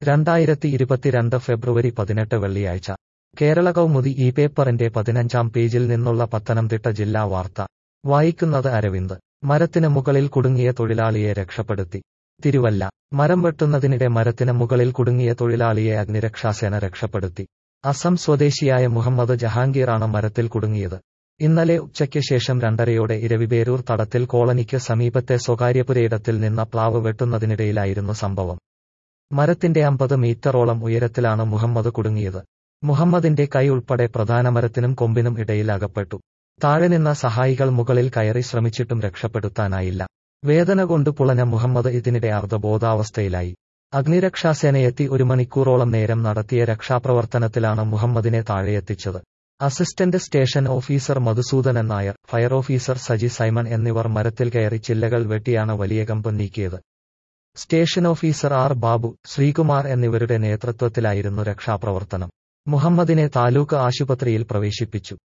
രണ്ടായിരത്തി ഇരുപത്തിരണ്ട് ഫെബ്രുവരി പതിനെട്ട് വെള്ളിയാഴ്ച കേരള കൗമുദി ഈ പേപ്പറിന്റെ പതിനഞ്ചാം പേജിൽ നിന്നുള്ള പത്തനംതിട്ട ജില്ലാ വാർത്ത വായിക്കുന്നത് അരവിന്ദ് മരത്തിന് മുകളിൽ കുടുങ്ങിയ തൊഴിലാളിയെ രക്ഷപ്പെടുത്തി തിരുവല്ല മരം വെട്ടുന്നതിനിടെ മരത്തിന് മുകളിൽ കുടുങ്ങിയ തൊഴിലാളിയെ അഗ്നിരക്ഷാസേന രക്ഷപ്പെടുത്തി അസം സ്വദേശിയായ മുഹമ്മദ് ജഹാംഗീറാണ് മരത്തിൽ കുടുങ്ങിയത് ഇന്നലെ ഉച്ചയ്ക്ക് ശേഷം രണ്ടരയോടെ ഇരവിപേരൂർ തടത്തിൽ കോളനിക്ക് സമീപത്തെ സ്വകാര്യപുരയിടത്തിൽ നിന്ന് പ്ലാവ് വെട്ടുന്നതിനിടയിലായിരുന്നു സംഭവം മരത്തിന്റെ അമ്പത് മീറ്ററോളം ഉയരത്തിലാണ് മുഹമ്മദ് കുടുങ്ങിയത് മുഹമ്മദിന്റെ കൈ ഉൾപ്പെടെ പ്രധാന മരത്തിനും കൊമ്പിനും ഇടയിൽ അകപ്പെട്ടു താഴെ നിന്ന സഹായികൾ മുകളിൽ കയറി ശ്രമിച്ചിട്ടും രക്ഷപ്പെടുത്താനായില്ല വേദന കൊണ്ട് പുളഞ്ഞ മുഹമ്മദ് ഇതിനിടെ അർദ്ധബോധാവസ്ഥയിലായി അഗ്നിരക്ഷാസേനയെത്തി ഒരു മണിക്കൂറോളം നേരം നടത്തിയ രക്ഷാപ്രവർത്തനത്തിലാണ് മുഹമ്മദിനെ താഴെയെത്തിച്ചത് assistant station officer Madhusoodanan Nair fire officer Saji Simon എന്നിവർ മരത്തിൽ കയറി ചില്ലകൾ വെട്ടിയാണ് വലിയ കമ്പ് നീക്കിയത് station officer R Babu Sreekumar എന്നിവരുടെ നേതൃത്വത്തിലായിരുന്നു രക്ഷാപ്രവർത്തനം മുഹമ്മദിനെ താലൂക്ക് ആശുപത്രിയിൽ പ്രവേശിപ്പിച്ചു